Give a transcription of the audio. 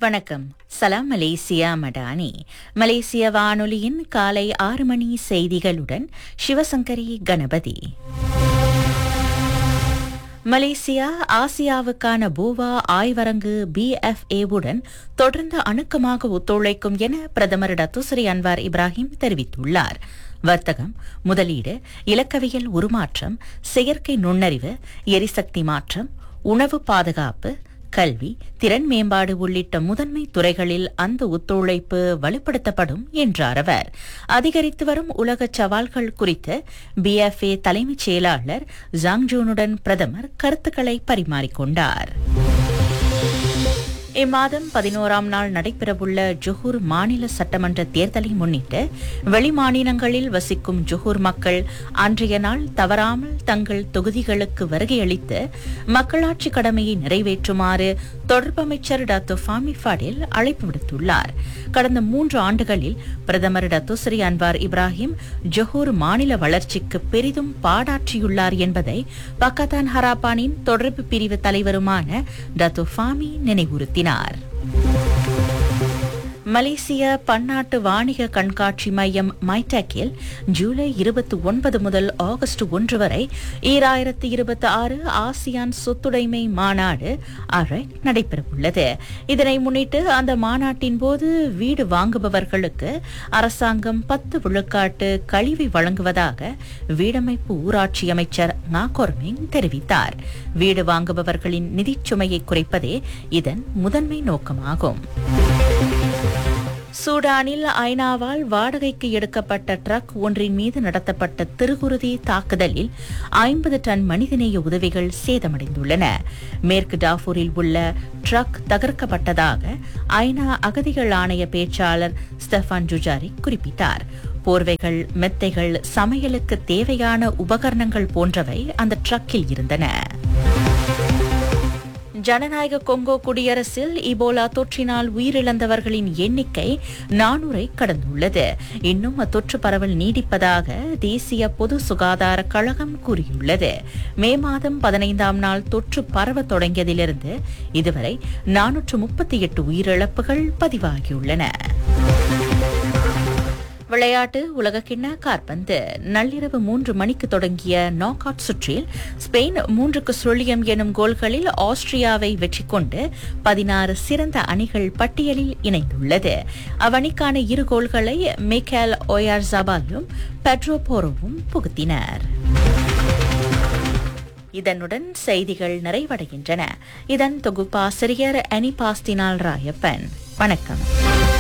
வணக்கம் சலாம் மலேசியா மடானி மலேசிய வானொலியின் காலை ஆறு மணி செய்திகளுடன் சிவசங்கரி கணபதி மலேசியா ஆசியாவுக்கான பூவா ஆய்வரங்கு பிஎஃப்ஏவுடன் தொடர்ந்து அணுக்கமாக ஒத்துழைக்கும் என பிரதமர் டத்துஸ்ரீ அன்வார் இப்ராஹிம் தெரிவித்துள்ளார் வர்த்தகம் முதலீடு இலக்கவியல் உருமாற்றம் செயற்கை நுண்ணறிவு எரிசக்தி மாற்றம் உணவு பாதுகாப்பு கல்வி திறன் மேம்பாடு உள்ளிட்ட முதன்மை துறைகளில் அந்த ஒத்துழைப்பு வலுப்படுத்தப்படும் என்றார் அவர் அதிகரித்து வரும் உலக சவால்கள் குறித்து பிஎஃப்ஏ தலைமைச் செயலாளர் ஜாங்ஜூனுடன் பிரதமர் கருத்துக்களை பரிமாறிக்கொண்டார் இம்மாதம் பதினோராம் நாள் நடைபெறவுள்ள ஜொஹூர் மாநில சட்டமன்ற தேர்தலை முன்னிட்டு வெளிமாநிலங்களில் வசிக்கும் ஜொஹூர் மக்கள் அன்றைய நாள் தவறாமல் தங்கள் தொகுதிகளுக்கு வருகையளித்து மக்களாட்சி கடமையை நிறைவேற்றுமாறு தொடர்பு அமைச்சர் டாக்டர் ஃபாமி ஃபடில் அழைப்பு விடுத்துள்ளார் கடந்த மூன்று ஆண்டுகளில் பிரதமர் டத்துஸ்ரீ அன்வார் இப்ராஹிம் ஜொஹூர் மாநில வளர்ச்சிக்கு பெரிதும் பாடாற்றியுள்ளார் என்பதை பக்கத்தான் ஹராபானின் தொடர்பு பிரிவு தலைவருமான டத்து ஃபாமி நினைவுறுத்தினார் மலேசிய பன்னாட்டு வாணிக கண்காட்சி மையம் மைடெக்கில் ஜூலை இருபத்தி ஒன்பது முதல் ஆகஸ்ட் ஒன்று வரை ஈராயிரத்தி இருபத்தி ஆறு ஆசியான் சொத்துடைமை மாநாடு அரை நடைபெறவுள்ளது இதனை முன்னிட்டு அந்த மாநாட்டின் போது வீடு வாங்குபவர்களுக்கு அரசாங்கம் பத்து விழுக்காட்டு கழிவை வழங்குவதாக வீடமைப்பு ஊராட்சி அமைச்சர் நாகோர்மிங் தெரிவித்தார் வீடு வாங்குபவர்களின் நிதிச் சுமையை குறைப்பதே இதன் முதன்மை நோக்கமாகும் சூடானில் ஐநாவால் வாடகைக்கு எடுக்கப்பட்ட ட்ரக் ஒன்றின் மீது நடத்தப்பட்ட திருகுருதி தாக்குதலில் ஐம்பது டன் மனிதநேய உதவிகள் சேதமடைந்துள்ளன மேற்கு டாஃபூரில் உள்ள ட்ரக் தகர்க்கப்பட்டதாக ஐநா அகதிகள் ஆணைய பேச்சாளர் ஸ்டெஃபான் ஜுஜாரி குறிப்பிட்டார் போர்வைகள் மெத்தைகள் சமையலுக்கு தேவையான உபகரணங்கள் போன்றவை அந்த ட்ரக்கில் இருந்தன ஜனநாயக கொங்கோ குடியரசில் இபோலா தொற்றினால் உயிரிழந்தவர்களின் எண்ணிக்கை நானூரை கடந்துள்ளது இன்னும் அத்தொற்று பரவல் நீடிப்பதாக தேசிய பொது சுகாதார கழகம் கூறியுள்ளது மே மாதம் பதினைந்தாம் நாள் தொற்று பரவ தொடங்கியதிலிருந்து இதுவரை நானூற்று முப்பத்தி எட்டு உயிரிழப்புகள் பதிவாகியுள்ளன விளையாட்டு உலகக்கிண்ண காற்பந்து நள்ளிரவு மூன்று மணிக்கு தொடங்கிய நாக் அவுட் சுற்றில் ஸ்பெயின் மூன்றுக்கு சுழியம் எனும் கோல்களில் ஆஸ்திரியாவை வெற்றி கொண்டு பதினாறு சிறந்த அணிகள் பட்டியலில் இணைந்துள்ளது அவ்வணிக்கான இரு கோல்களை மிக்கேல் ஓயார் ஜபாலும் பெட்ரோ போரோவும் புகுத்தினர் இதனுடன் செய்திகள் நிறைவடைகின்றன இதன் தொகுப்பாசிரியர் அனி பாஸ்தினால் ராயப்பன் வணக்கம்